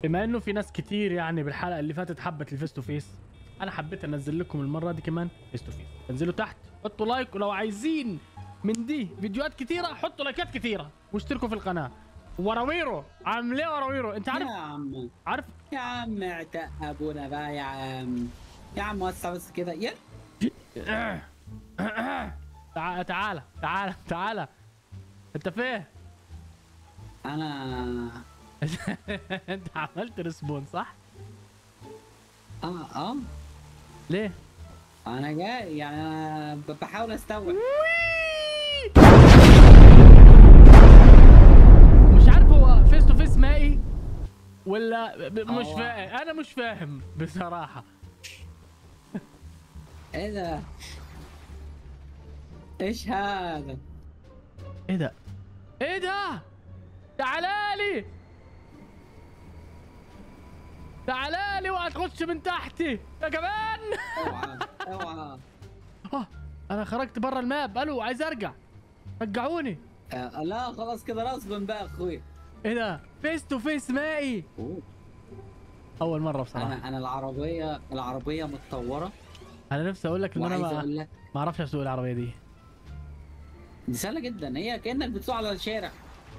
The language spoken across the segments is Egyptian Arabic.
بما انه في ناس كتير يعني بالحلقه اللي فاتت حبت الفيس تو فيس انا حبيت انزل لكم المره دي كمان فيس تو فيس انزلوا تحت حطوا لايك ولو عايزين من دي فيديوهات كتيره حطوا لايكات كتيره واشتركوا في القناه وراويرو عامل ايه وراويرو انت عارف يا عم عارف يا عم اعتق ابونا بقى يا عم يا عم وسع بس كده يا تعال تعال تعال تعال انت فين انا انت عملت ريسبون صح اه اه ليه انا جاي يعني انا ب- بحاول استوعب مش عارف هو فيس تو فيس مائي ولا ب- مش هو- فاهم انا مش فاهم بصراحه ايه ده ايش هذا ايه ده ايه ده تعالالي تعالالي وهتخش من تحتي يا كمان اوعى اوعى آه، انا خرجت برا الماب الو عايز ارجع رجعوني آه لا خلاص كده غصبا بقى اخوي ايه ده فيس تو فيس مائي أوه. اول مره بصراحه انا انا العربيه العربيه متطوره انا نفسي اقول لك ان انا وعايز ما اقول لك ما اعرفش اسوق العربيه دي دي سهله جدا هي كانك بتسوق على الشارع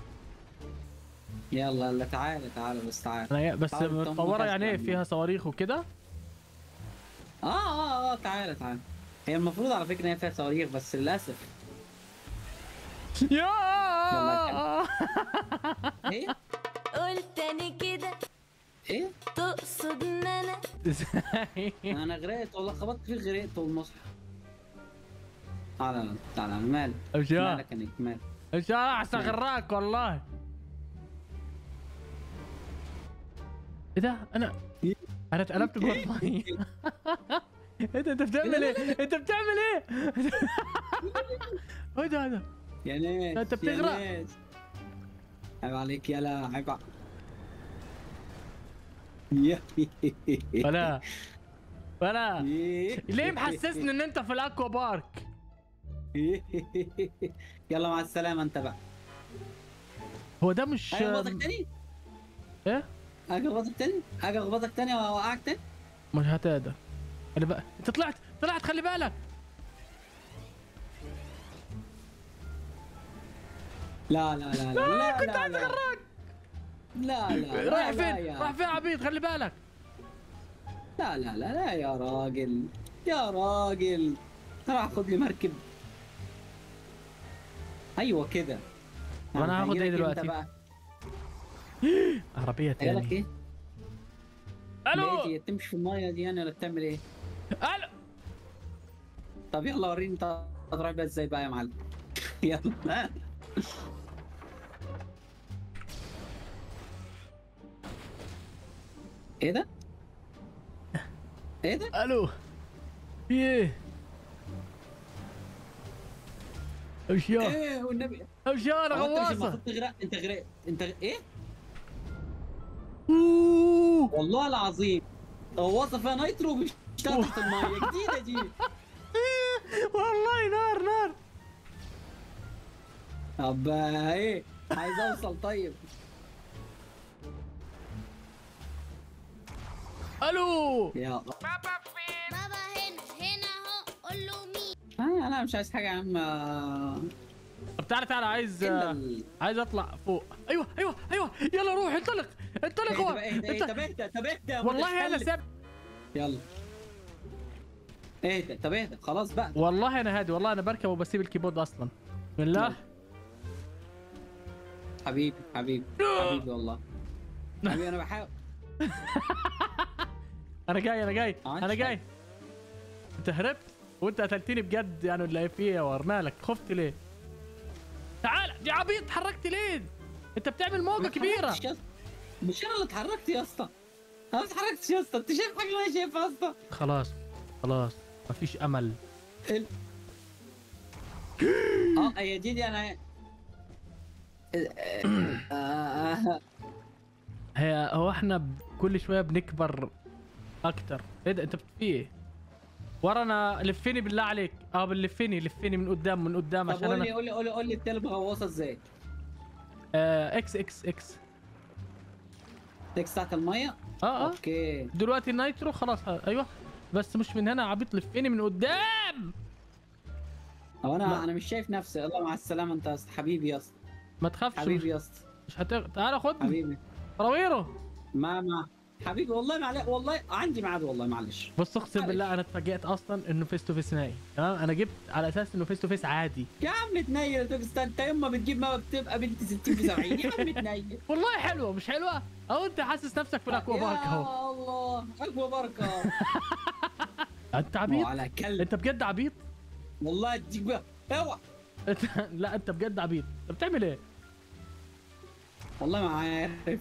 يلا يلا تعالى تعالى بس تعالى انا بس تعال تم متطوره يعني ايه حسب فيها صواريخ وكده اه اه اه تعالى تعالى هي المفروض على فكره ان هي فيها صواريخ بس للاسف يا ايه قلت تاني كده ايه تقصد ان انا انا غرقت والله خبطت فيه غرقت والمصحف تعالى تعالى انا مالك اشياء مالك انك مالك اشياء احسن غراك والله ايه ده انا انا اتقلبت جوه الميه انت انت بتعمل ايه انت بتعمل ايه ايه ده ده يا ناس أنت يا بتغرق. ناس. عيب عليك يلا عيب ع- يا ولا ولا ليه محسسني ان انت في الاكوا بارك يلا مع السلامه انت بقى هو ده مش اجي اخبطك تاني ايه اجي اخبطك تاني اجي اخبطك تاني واوقعك تاني مش هتقدر انا بقى انت طلعت طلعت خلي بالك لا لا لا لا لا كنت لا عايز لا اغرقك لا لا رايح لا لا فين يا- رايح فين عبيط خلي بالك لا لا لا لا يا راجل يا راجل راح اخد لي مركب ايوه كده وأنا هاخد إيه هيجيلك دلوقتي؟ انت بقى عربيه هيجيلك تاني ايه؟ الو ليه تمشي في المايه دي يعني ولا بتعمل ايه؟ الو طب يلا وريني انت هتروح بيها ازاي بقى يا معلم يلا ايه ده؟ ايه ده؟ الو في ايه اشياء ايه والنبي اشياء انا هو انت مش غواصه المفروض تغرق انت غرقت انت غ- ايه؟ أوه. والله العظيم غواصه فيها نايترو بيشتغل تحت المايه جديده دي والله نار نار طب ايه عايز اوصل طيب الو يا بابا هنا هنا اهو قول له مين آه انا مش عايز حاجه يا عم آه، طب تعالى تعالى عايز الا ال- عايز اطلع فوق ايوه ايوه ايوه يلا روح انطلق انطلق اهدى هو بقى اهدى انت- طب اهدى طب اهدى يا والله انا متخلف. ساب يلا اهدى طب اهدى خلاص بقى والله انا هادي والله انا بركب وبسيب الكيبورد اصلا بسم الله حبيبي حبيبي حبيبي والله حبيبي انا بحاول انا جاي انا جاي عادش انا جاي حاجة. انت هربت وانت قتلتني بجد يعني ولا ايه في ايه يا ور مالك خفت ليه تعال دي عبيط اتحركت ليه انت بتعمل موجه ما كبيره اتحركتش يا اسطى. مش انا اللي اتحركت يا اسطى انا ما اتحركتش يا اسطى انت شايف حاجه وانا شايفها يا اسطى خلاص خلاص مفيش امل ال- اه هي دي دي انا آه، هي هو احنا ب- كل شويه بنكبر اكتر ايه ده انت بت- في ايه ورانا لفني بالله عليك اه بنلفني لفني من قدام من قدام طب عشان قول لي انا قول لي قول لي قول لي التلب غواصه ازاي آه اكس اكس اكس تكس تحت الميه اه اه اوكي دلوقتي النايترو خلاص ه- ايوه بس مش من هنا عبيط لفيني من قدام هو انا ما- انا مش شايف نفسي الله مع السلامه انت يا اسطى حبيبي يا اسطى ما تخافش مش, حبيبي يا اسطى مش هتغ... تعالى خد حبيبي راويرو ما ما حبيبي والله معلش والله عندي ميعاد والله معلش بص اقسم معلش. بالله انا اتفاجئت اصلا انه فيس تو فيس نهائي تمام انا جبت على اساس انه فيس تو فيس عادي يا عم تنيل يا توكس انت يوم ما بتجيب ما بتبقى بنت 60 في 70 يا عم تنيل والله حلوه مش حلوه او انت حاسس نفسك في الاكوا بارك اهو يا الله اكوا باركه انت عبيط على كلب انت بجد عبيط والله اديك بقى اوعى انت لا انت بجد عبيط انت بتعمل ايه والله ما عارف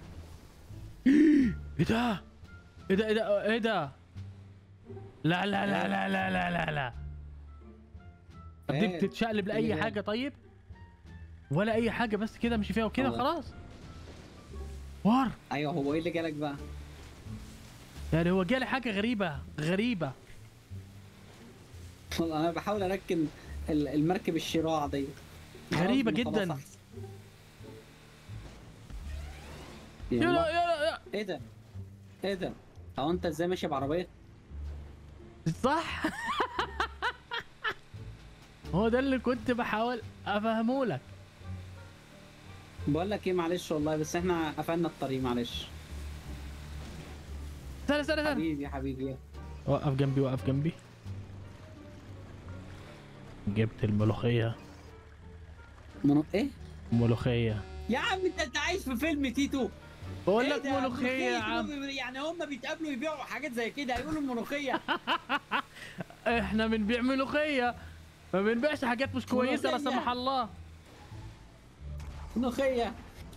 ايه ده ايه ده ايه ده ايه ده لا لا لا لا لا لا لا لا طب دي إيه؟ بتتشقلب لاي إيه؟ حاجه طيب ولا اي حاجه بس كده مشي فيها وكده والله. خلاص وار ايوه هو ايه اللي جالك بقى يعني هو جالي حاجه غريبه غريبه والله انا بحاول اركن ال- المركب الشراع دي غريبة خلاص، جداً. خلاص أحسن. يلا يلا يلا يلا ايه ده ايه ده هو انت ازاي ماشي بعربيه صح هو ده اللي كنت بحاول افهمه لك بقول لك ايه معلش والله بس احنا قفلنا الطريق معلش استنى استنى استنى حبيبي حبيبي وقف جنبي وقف جنبي جبت الملوخية منو ايه ملوخية يا عم انت انت عايش في فيلم تيتو بقول إيه لك ده؟ ملوخية يا ملوخية عم بي- يعني هم بيتقابلوا يبيعوا حاجات زي كده هيقولوا الملوخيه احنا بنبيع ملوخية ما بنبيعش حاجات مش كويسة لا ملوخية. سمح الله ملوخيه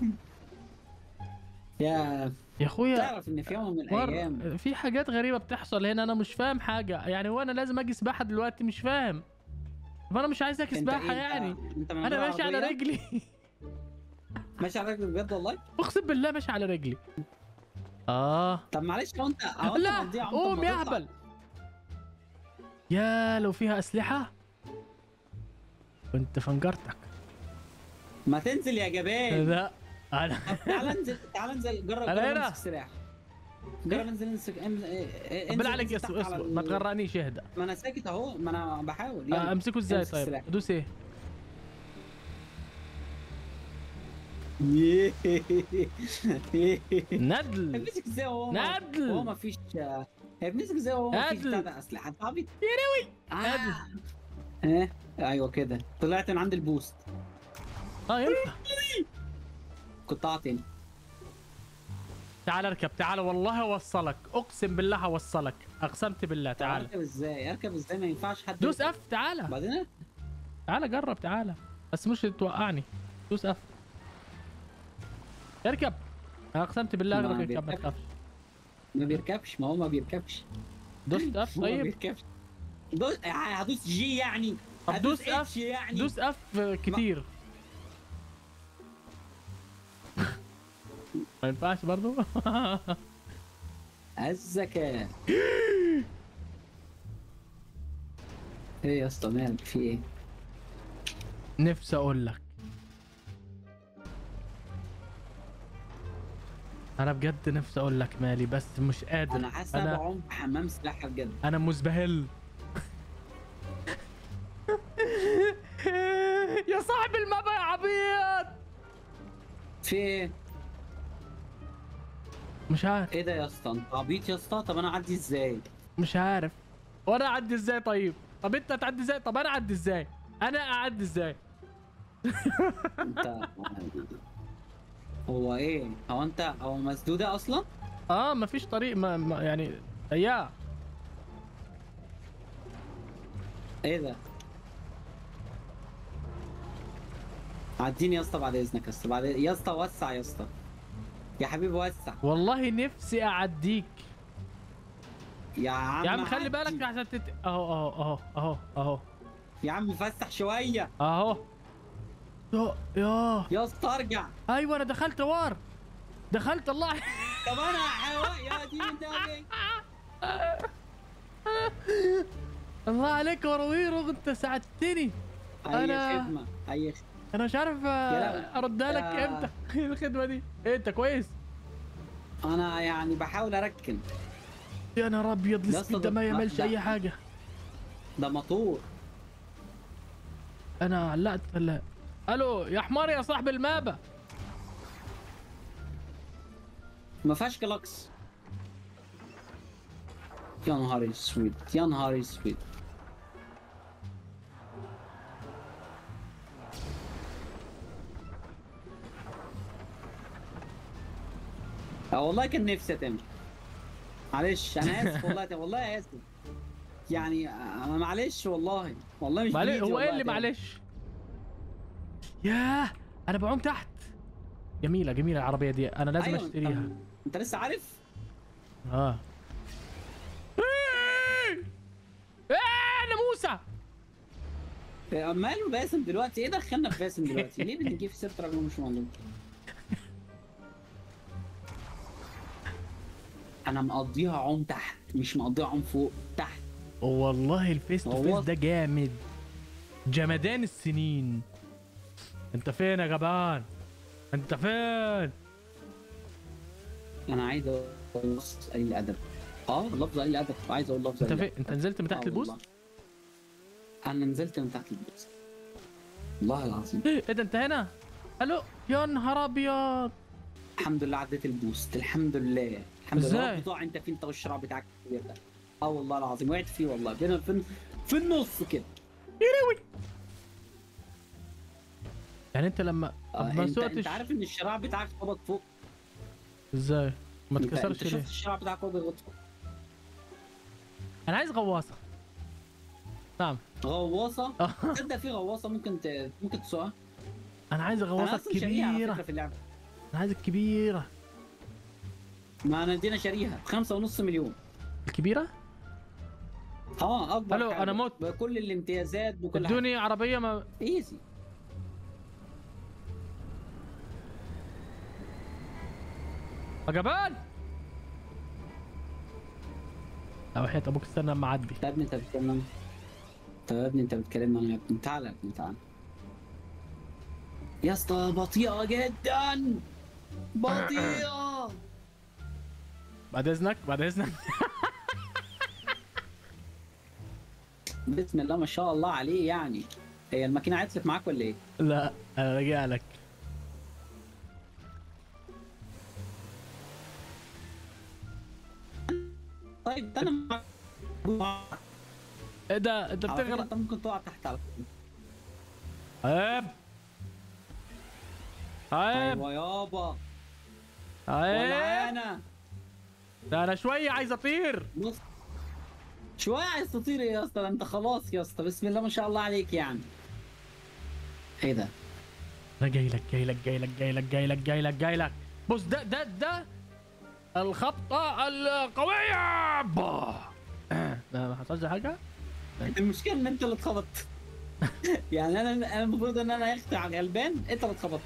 يا يا اخويا تعرف ان في يوم من الايام مر... في حاجات غريبة بتحصل هنا انا مش فاهم حاجة يعني وانا لازم اجي سباحة دلوقتي مش فاهم طب انا مش عايز اجي انت سباحة إيه؟ يعني انت من انا غير ماشي على عربية؟ رجلي ماشي على رجلك بجد والله اقسم بالله ماشي على رجلي اه طب معلش لو انت هو انت لا مضيع وانت قوم ما يا تطلع. هبل يا لو فيها اسلحه كنت فنجرتك ما تنزل يا جبان لا انا طب تعال انزل تعال انزل جرب أنا جرب هنا. امسك سلاح جرب انزل امسك ام- إيه- إيه- بالله انزل عليك امسك اسكت تحت على اسكت ال- ما تغرقنيش اهدى ما انا ساكت اهو ما انا بحاول آه، يلا. امسكه ازاي امسك طيب السلاح. ادوس ايه ندل بيمسك ازاي وهو ندل. هو ما فيش هي بيمسك ازاي وهو ما فيش ندل. بتاع ده اسلحه انت عبيط يا روي آه. ايه ايوه كده طلعت من عند البوست اه ينفع كنت اعطيني تعال اركب تعال والله اوصلك اقسم بالله هوصلك اقسمت بالله تعال اركب ازاي اركب ازاي ما ينفعش حد دوس اف تعال بعدين تعال جرب تعال بس مش توقعني دوس اف اركب أنا اقسمت بالله ما اركب ما بيركبش. تخافش ما بيركبش ما هو ما بيركبش دوست اف هو ما طيب بيركبش دوس هدوس جي يعني طب هدوس دوس اف اتش يعني دوس اف كتير ما ينفعش برضو الذكاء ايه يا اسطى مالك في ايه؟ نفسي اقول لك انا بجد نفسي اقول لك مالي بس مش قادر انا حاسس انا انا بعوم في حمام سباحه بجد انا مزبهل يا صاحب المبا يا عبيط في ايه؟ مش عارف ايه ده يا اسطى انت عبيط يا اسطى طب انا اعدي ازاي؟ مش عارف وانا اعدي ازاي طيب طب انت تعدي ازاي طب انا اعدي ازاي انا اعدي ازاي انت هو ايه؟ هو انت هو مسدوده اصلا؟ اه مفيش طريق ما, ما يعني يا ايه ده؟ عديني يا اسطى بعد اذنك يا اسطى بعد يا اسطى وسع يا اسطى يا حبيبي وسع والله نفسي اعديك يا عم يا عم خلي عدي. بالك عشان تت... اهو اهو اهو اهو اهو يا عم فسح شويه اهو يا يا يا اسطى ارجع ايوه انا دخلت وار دخلت الله طب انا حوا... يا دين النبي الله عليك يا رويرو انت ساعدتني اي أنا- خدمه اي خدمه انا مش عارف آه، يا لا- اردها لك يا- امتى الخدمه دي إيه انت كويس انا يعني بحاول اركن يا نهار ابيض يا السبيد اسطى ده ما ده- يعملش ده- اي حاجه ده موتور انا علقت لا الو يا حمار يا صاحب المابا ما فيهاش كلاكس يا نهار اسود يا نهار اسود اه والله كان نفسي اتم معلش انا اسف والله والله اسف يعني انا معلش والله والله مش معلش بإيدي هو ايه والله اللي أتم. معلش ياه انا بعوم تحت جميله جميله العربيه دي انا لازم أيوة، اشتريها أنت- انت لسه عارف اه ايه ناموسه ماله باسم دلوقتي ايه دخلنا في باسم دلوقتي ليه بنجيب في سيره راجل مش موجود انا مقضيها عوم تحت مش مقضيها عوم فوق تحت والله الفيس تو هو- فيس ده جامد جمدان السنين انت فين يا جبان انت فين انا عايز اقول لفظ قليل الادب اه لفظ قليل الادب عايز اقول لفظ انت قليل فين الأدب. انت نزلت من تحت آه البوست والله. انا نزلت من تحت البوست والله العظيم ايه ده انت هنا الو يا نهار ابيض الحمد لله عديت البوست الحمد لله الحمد إزاي؟ لله بتوع انت فين انت والشراع بتاعك الكبير ده اه والله العظيم وقعت فيه والله بين في, في النص كده يعني انت لما آه طب ما انت, سوقتش انت عارف ان الشراع بتاعك خبط فوق ازاي ما انت, انت اتكسرش شفت ليه الشراع بتاعك وهو بيغط فوق انا عايز غواصه نعم غواصه آه. تصدق في غواصه ممكن ت... ممكن تسوقها انا عايز انا غواصه اصلا شاريها على كبيره فكره في اللعبه انا عايز الكبيره ما انا ادينا شاريها بخمسة ونص مليون الكبيره اه اكبر الو، حاجة. أنا مت. بكل الامتيازات بكل حاجه ادوني عربيه ما ايزي يا جبان لا وحياة ابوك استنى اما اعدي طب يا ابني انت بتتكلم طب يا ابني انت بتكلمني انا يا ابني تعالى يا ابني تعالى يا اسطى بطيئه جدا بطيئه بعد اذنك بعد اذنك بسم الله ما شاء الله عليه يعني هي الماكينه عطلت معاك ولا ايه؟ لا انا راجع لك طيب ده انا معاك ايه ده انت على فكرة بتغرق انت ممكن تقع تحت على فكرة. عيب عيب ايوه يابا عيب ولا انا ده انا شويه عايز اطير بص شويه عايز تطير إيه يا اسطى ده انت خلاص يا اسطى بسم الله ما شاء الله عليك يعني ايه ده؟ انا جاي لك جاي لك جاي لك جاي لك جاي لك جاي لك جاي لك بص ده ده ده الخبطه القويه با آه، ده ما حصلش حاجه المشكله ان انت اللي اتخبطت يعني انا انا المفروض ان انا اخدع غلبان انت اللي اتخبطت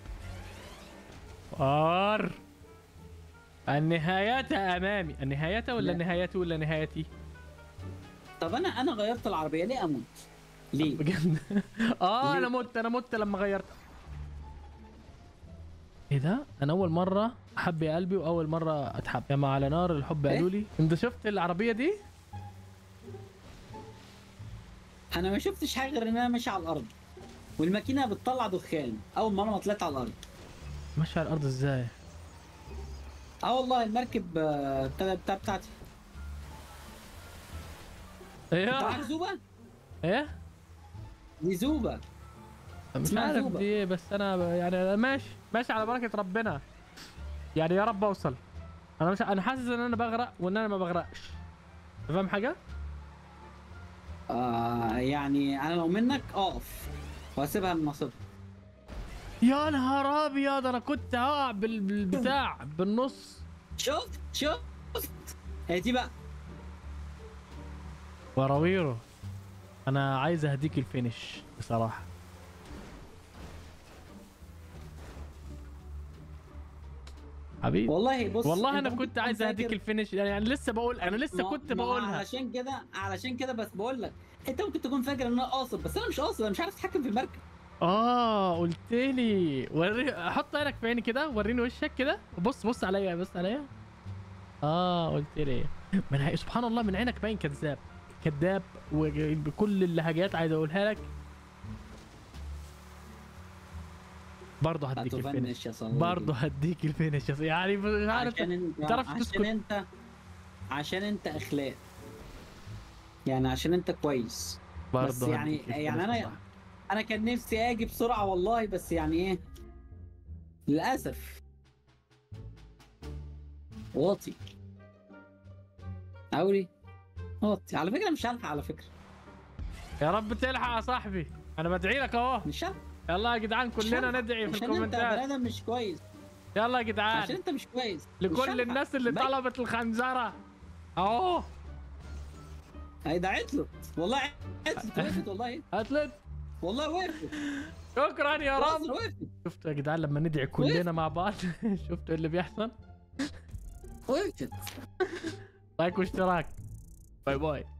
ار النهايات امامي النهايات ولا لا. النهايات ولا نهايتي طب انا انا غيرت العربيه ليه اموت؟ ليه؟ بجد اه ليه؟ انا مت انا مت لما غيرت ايه ده انا اول مره احب يا قلبي واول مره اتحب يا ما على نار الحب إيه؟ قالوا لي انت شفت العربيه دي انا ما شفتش حاجه غير ان انا ماشي على الارض والماكينه بتطلع دخان اول مره ما طلعت على الارض ماشي على الارض ازاي اه والله المركب آه، بتاع بتاع بتاعتي انت معاك ايه زوبه؟ ايه دي زوبه مش اسمها عارف زوبة. دي ايه بس انا ب- يعني أنا ماشي ماشي على بركه ربنا يعني يا رب اوصل انا مش انا حاسس ان انا بغرق وان انا ما بغرقش فاهم حاجه آه يعني انا لو منك اقف واسيبها لنصيبها يا نهار ابيض انا كنت هقع بال- بالبتاع بالنص شفت شفت هي دي بقى وراويرو انا عايز اهديك الفينش بصراحه حبيبي والله بص والله أنت انا ممكن كنت تكون عايز اهديك فاكر- الفينش يعني انا لسه بقول انا لسه ما- كنت ما بقولها علشان كده علشان كده بس بقول لك انت ممكن تكون فاكر ان انا قاصد بس انا مش قاصد انا مش عارف اتحكم في المركب اه قلت لي وري حط عينك في عيني كده وريني وشك كده بص بص عليا بص عليا اه قلت لي من هي... سبحان الله من عينك باين كذاب كذاب وبكل اللهجات عايز اقولها لك برضه هديك الفينش هتفنش يا صديقي برضه هديك الفينش يعني مش عارف عشان انت تعرف عشان تسكت. انت عشان انت اخلاق يعني عشان انت كويس برضه بس يعني هديك الفينش يعني انا والله. انا كان نفسي اجي بسرعه والله بس يعني ايه للاسف واطي اوري واطي على فكره مش هلحق على فكره يا رب تلحق يا صاحبي انا بدعي لك اهو مش هلحق يلا يا جدعان كلنا هلحق. ندعي في عشان انت الكومنتات بني ادم مش كويس يلا يا عشان جدعان انت مش كويس مش لكل هلحق. الناس اللي باين. طلبت الخنزره اهو هي ده عطلت والله عطلت وقفت والله هتلت والله وقفت شكرا يا رب مصر وقفت شفتوا يا جدعان لما ندعي كلنا وقفت. مع بعض شفتوا إيه اللي بيحصل وقفت لايك واشتراك باي باي